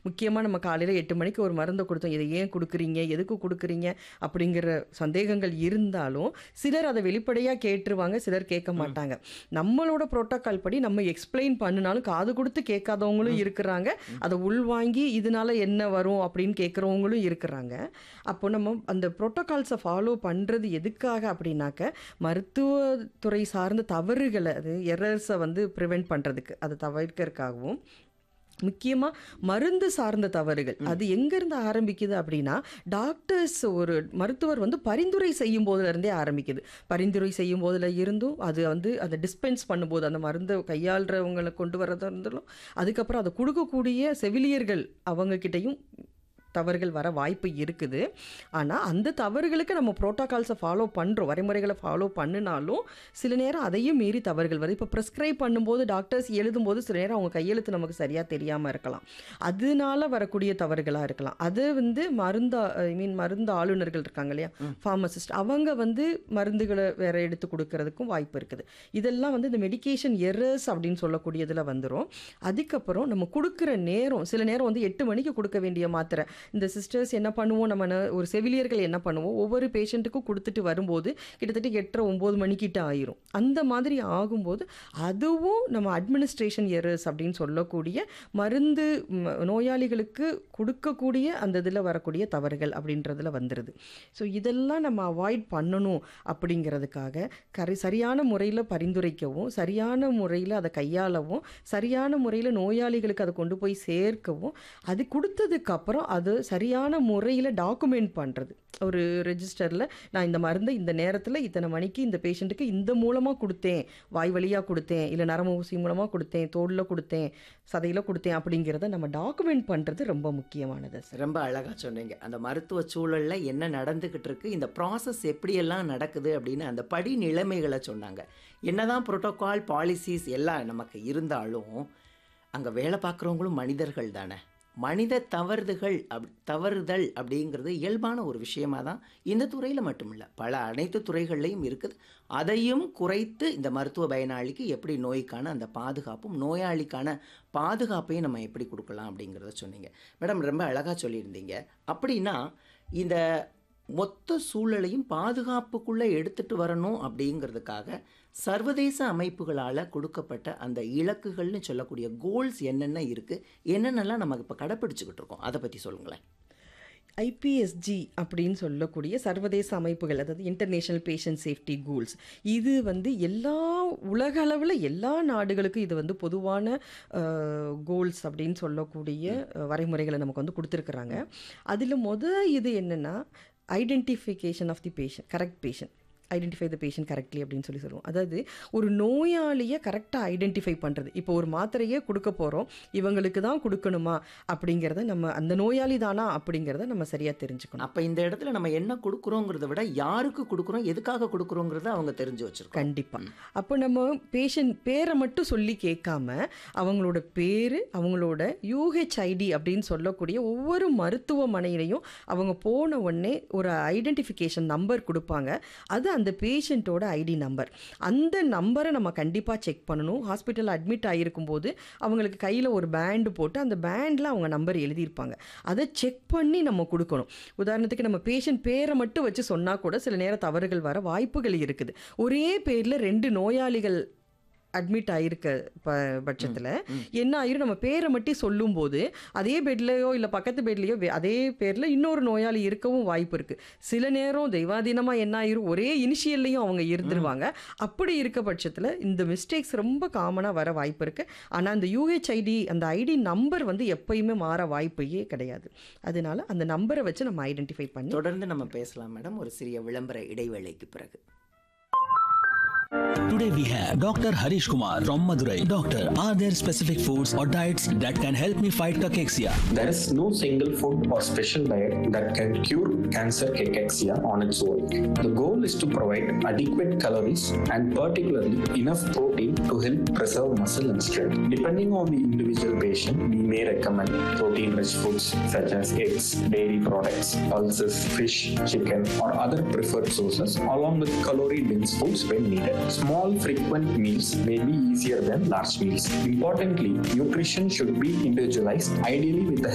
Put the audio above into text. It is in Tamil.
முக்கியமாக நம்ம காலையில் எட்டு மணிக்கு ஒரு மருந்தை கொடுத்தோம் இதை ஏன் கொடுக்குறீங்க எதுக்கு கொடுக்குறீங்க அப்படிங்கிற சந்தேகங்கள் இருந்தாலும் சிலர் அதை வெளிப்படையாக கேட்டுருவாங்க சிலர் கேட்க மாட்டாங்க நம்மளோட புரோட்டோக்கால் படி நம்ம எக்ஸ்பிளைன் பண்ணினாலும் காது கொடுத்து கேட்காதவங்களும் இருக்கிறாங்க அதை உள்வாங்கி இதனால என்ன வரும் அப்படின்னு கேட்குறவங்களும் இருக்கிறாங்க அப்போ நம்ம அந்த புரோட்டோகால்ஸை ஃபாலோ பண்ணுறது எதுக்காக அப்படின்னாக்க மருத்துவத்துறை சார்ந்த தவறுகளை அது எரர்ஸை வந்து ப்ரிவெண்ட் பண்ணுறதுக்கு அதை தவிர்க்கறதுக்காகவும் முக்கியமாக மருந்து சார்ந்த தவறுகள் அது எங்கேருந்து ஆரம்பிக்குது அப்படின்னா டாக்டர்ஸ் ஒரு மருத்துவர் வந்து பரிந்துரை செய்யும் போதுலேருந்தே ஆரம்பிக்குது பரிந்துரை செய்யும் போதுல இருந்தும் அது வந்து அதை டிஸ்பென்ஸ் பண்ணும்போது அந்த மருந்தை கையாளுறவங்களை கொண்டு வரதா இருந்தாலும் அதுக்கப்புறம் அதை கொடுக்கக்கூடிய செவிலியர்கள் அவங்கக்கிட்டையும் தவறுகள் வர வாய்ப்பு இருக்குது ஆனால் அந்த தவறுகளுக்கு நம்ம ப்ரோட்டோகால்ஸை ஃபாலோ பண்ணுறோம் வரைமுறைகளை ஃபாலோ பண்ணினாலும் சில நேரம் அதையும் மீறி தவறுகள் வருது இப்போ ப்ரிஸ்கிரைப் பண்ணும்போது டாக்டர்ஸ் எழுதும்போது சில நேரம் அவங்க கையெழுத்து நமக்கு சரியாக தெரியாமல் இருக்கலாம் அதனால வரக்கூடிய தவறுகளாக இருக்கலாம் அது வந்து மருந்து ஐ மீன் மருந்து ஆளுநர்கள் இருக்காங்க இல்லையா ஃபார்மசிஸ்ட் அவங்க வந்து மருந்துகளை வேற எடுத்து கொடுக்கறதுக்கும் வாய்ப்பு இருக்குது இதெல்லாம் வந்து இந்த மெடிகேஷன் எரர்ஸ் அப்படின்னு சொல்லக்கூடியதில் வந்துடும் அதுக்கப்புறம் நம்ம கொடுக்குற நேரம் சில நேரம் வந்து எட்டு மணிக்கு கொடுக்க வேண்டிய மாத்திரை இந்த சிஸ்டர்ஸ் என்ன பண்ணுவோம் நம்ம ந- ஒரு செவிலியர்கள் என்ன பண்ணுவோம் ஒவ்வொரு பேஷண்ட்டுக்கும் கொடுத்துட்டு வரும்போது கிட்டத்தட்ட எட்டரை ஒம்பது மணிக்கிட்ட ஆயிரும் அந்த மாதிரி ஆகும்போது அதுவும் நம்ம அட்மினிஸ்ட்ரேஷன் எரர்ஸ் அப்படின்னு சொல்லக்கூடிய மருந்து ம், நோயாளிகளுக்கு கொடுக்கக்கூடிய அந்த இதில் வரக்கூடிய தவறுகள் அப்படின்றதுல வந்துடுது ஸோ இதெல்லாம் நம்ம அவாய்ட் பண்ணணும் அப்படிங்கிறதுக்காக கரை சரியான முறையில் பரிந்துரைக்கவும் சரியான முறையில் அதை கையாளவும் சரியான முறையில் நோயாளிகளுக்கு அதை கொண்டு போய் சேர்க்கவும் அது கொடுத்ததுக்கு அப்புறம் அது சரியான முறையில் டாக்குமெண்ட் பண்ணுறது ஒரு ரெஜிஸ்டரில் நான் இந்த மருந்தை இந்த நேரத்தில் இத்தனை மணிக்கு இந்த பேஷண்ட்டுக்கு இந்த மூலமாக கொடுத்தேன் வாய் வழியாக கொடுத்தேன் இல்லை நரம்பு ஊசி மூலமாக கொடுத்தேன் தோலில் கொடுத்தேன் சதையில் கொடுத்தேன் அப்படிங்கிறத நம்ம டாக்குமெண்ட் பண்ணுறது ரொம்ப முக்கியமானது சார் ரொம்ப அழகா சொன்னீங்க அந்த மருத்துவ சூழல்ல என்ன நடந்துகிட்டு இருக்கு இந்த ப்ராசஸ் எப்படியெல்லாம் நடக்குது அப்படின்னு அந்த படி நிலைமைகளை சொன்னாங்க என்னதான் புரோட்டோகால் பாலிசிஸ் எல்லாம் நமக்கு இருந்தாலும் அங்க வேலை பார்க்குறவங்களும் மனிதர்கள் தானே மனித தவறுதுகள் அப் தவறுதல் அப்படிங்கிறது இயல்பான ஒரு விஷயமா தான் இந்த துறையில் மட்டும் இல்லை பல அனைத்து துறைகள்லையும் இருக்குது அதையும் குறைத்து இந்த மருத்துவ பயனாளிக்கு எப்படி நோய்க்கான அந்த பாதுகாப்பும் நோயாளிக்கான பாதுகாப்பையும் நம்ம எப்படி கொடுக்கலாம் அப்படிங்கிறத சொன்னீங்க மேடம் ரொம்ப அழகாக சொல்லியிருந்தீங்க அப்படின்னா இந்த மொத்த சூழலையும் பாதுகாப்புக்குள்ளே எடுத்துட்டு வரணும் அப்படிங்கிறதுக்காக சர்வதேச அமைப்புகளால் கொடுக்கப்பட்ட அந்த இலக்குகள்னு சொல்லக்கூடிய கோல்ஸ் என்னென்ன இருக்குது என்னென்னலாம் நம்ம இப்போ கடைப்பிடிச்சிக்கிட்டு இருக்கோம் அதை பற்றி சொல்லுங்களேன் ஐபிஎஸ்ஜி அப்படின்னு சொல்லக்கூடிய சர்வதேச அமைப்புகள் அதாவது இன்டர்நேஷனல் பேஷண்ட் சேஃப்டி கூல்ஸ் இது வந்து எல்லா உலக அளவில் எல்லா நாடுகளுக்கும் இது வந்து பொதுவான கோல்ஸ் அப்படின்னு சொல்லக்கூடிய அஹ், வரைமுறைகளை நமக்கு வந்து கொடுத்துருக்குறாங்க அதில் முத இது என்னென்னா identification of the patient correct patient identify the patient correctly அப்படின்னு சொல்லி சொல்லுவோம் அதாவது ஒரு நோயாளியை கரெக்டாக ஐடென்டிஃபை பண்ணுறது இப்போ ஒரு மாத்திரையே கொடுக்க போகிறோம் இவங்களுக்கு தான் கொடுக்கணுமா அப்படிங்கிறத நம்ம அந்த நோயாளி தானா அப்படிங்கிறத நம்ம சரியாக தெரிஞ்சுக்கணும் அப்போ இந்த இடத்துல நம்ம என்ன கொடுக்குறோங்கிறத விட யாருக்கு கொடுக்குறோம் எதுக்காக கொடுக்குறோங்கிறத அவங்க தெரிஞ்சு வச்சிருக்கோம் கண்டிப்பாக அப்போ நம்ம பேஷண்ட் பேரை மட்டும் சொல்லி கேட்காம அவங்களோட பேர் அவங்களோட யூஹெச்ஐடி அப்படின்னு சொல்லக்கூடிய ஒவ்வொரு மருத்துவமனையிலையும் அவங்க போன உடனே ஒரு ஐடென்டிஃபிகேஷன் நம்பர் கொடுப்பாங்க அது அந்த பேஷண்ட்டோட ஐடி நம்பர் அந்த நம்பரை நம்ம கண்டிப்பாக செக் பண்ணணும் ஹாஸ்பிட்டல் அட்மிட் ஆகிருக்கும் போது அவங்களுக்கு கையில் ஒரு பேண்டு போட்டு அந்த பேண்டில் அவங்க நம்பர் எழுதியிருப்பாங்க அதை செக் பண்ணி நம்ம கொடுக்கணும் உதாரணத்துக்கு நம்ம பேஷண்ட் பேரை மட்டும் வச்சு சொன்னால் கூட சில நேரம் தவறுகள் வர வாய்ப்புகள் இருக்குது ஒரே பேரில் ரெண்டு நோயாளிகள் அட்மிட் ஆயிருக்க ப பட்சத்தில் என்ன ஆயிரும் நம்ம பேரை மட்டும் சொல்லும்போது அதே பெட்லையோ இல்லை பக்கத்து பெட்லேயோ அதே பேரில் இன்னொரு நோயாளி இருக்கவும் வாய்ப்பு இருக்குது சில நேரம் தெய்வாதீனமாக என்ன ஆயிரும் ஒரே இனிஷியல்லையும் அவங்க இருந்துருவாங்க அப்படி இருக்க பட்சத்தில் இந்த மிஸ்டேக்ஸ் ரொம்ப காமனாக வர வாய்ப்பு இருக்குது ஆனால் அந்த யூஹெச்ஐடி அந்த ஐடி நம்பர் வந்து எப்பயுமே மாற வாய்ப்பே கிடையாது அதனால அந்த நம்பரை வச்சு நம்ம ஐடென்டிஃபை பண்ணி தொடர்ந்து நம்ம பேசலாம் மேடம் ஒரு சிறிய விளம்பர இடைவேளைக்கு பிறகு Today we have Dr. Harish Kumar from Madurai. Doctor, are there specific foods or diets that can help me fight cachexia? There is no single food or special diet that can cure cancer cachexia on its own. The goal is to provide adequate calories and particularly enough protein to help preserve muscle and strength. Depending on the individual patient, we may recommend protein-rich foods such as eggs, dairy products, pulses, fish, chicken, or other preferred sources, along with calorie-dense foods when needed. Small, frequent meals may be easier than large meals. Importantly, nutrition should be individualized, ideally with the